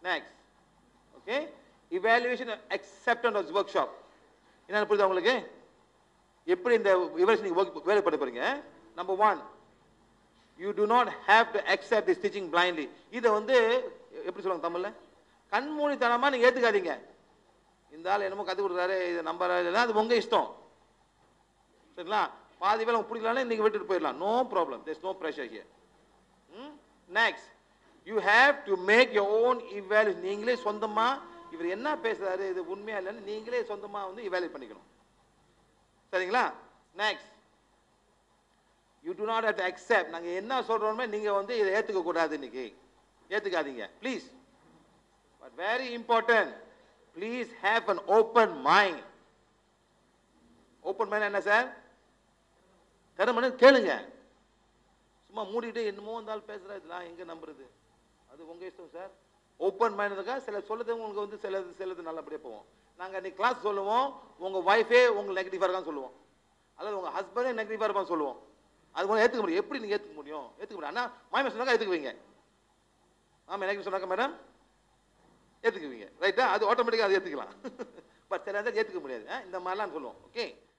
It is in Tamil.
next okay evaluation acceptance workshop என்ன புரியுதா உங்களுக்கு எப்படி இந்த இவாலுவேஷன் நீங்க work- வேலை பண்ண போறீங்க number one you to not have to accept the stitching blindly இதை வந்து எப்படி சொல்லுவாங்க தமிழ்ல கண்மூடித்தனமா நீங்க ஏத்துக்காதீங்க இந்த ஆள் என்னமோ கத்து கொடுக்குறாரு இதை நம்புறாரு இல்லைன்னா அது உங்க இஷ்டம் சரிங்களா பாதி வேலை உங்களுக்கு பிடிக்கலன்னா நீங்க விட்டுட்டு போயிடலாம் no problem there's no pressure here next you have to make your own evaluate நீங்களே சொந்தமா இவர் என்ன பேசுறாரு இது உண்மையா இல்லைன்னு நீங்களே சொந்தமா வந்து இவேல்யூட் பண்ணிக்கணும் சரிங்களா next you to not have accept நாங்க என்ன சொல்றோமே நீங்க வந்து இதை ஏத்துக்க கூடாது இன்னைக்கு ஏத்துக்காதீங்க please but very important please have an open mind open mind என்ன சார் திறமனு கேளுங்க சும்மா மூடிட்டு என்னமோ இருந்தாலும் பேசுறா இதெல்லாம் எங்க நம்புறது அது உங்க இஷ்டம் சார் ஓப்பன் மைண்ட் இருக்கா சில சொல்லுது உங்களுக்கு வந்து சிலது சிலது நல்லபடியா போவோம் நாங்க அன்னைக்கு கிளாஸ் சொல்லுவோம் உங்க ஒய்ஃபே உங்களுக்கு நெகட்டிவா இருக்கான்னு சொல்லுவோம் அல்லது உங்க ஹஸ்பண்டே நெகட்டிவா இருப்பான்னு சொல்லுவோம் அது கூட ஏத்துக்க முடியும் எப்படி நீங்க ஏத்துக்க முடியும் ஏத்துக்க முடியும் அண்ணா மாயமா சொன்னாக்கா ஏத்துக்குவீங்க ஆமா எனக்கு சொன்னாக்க மேடம் ஏத்துக்குவீங்க ரைட்டா அது ஆட்டோமேட்டிக்கா அது ஏத்துக்கலாம் பட் சில நேரத்தில் ஏத்துக்க முடியாது ஆ, இந்த மாதிரிலாம் சொல்லுவோம் ஓகே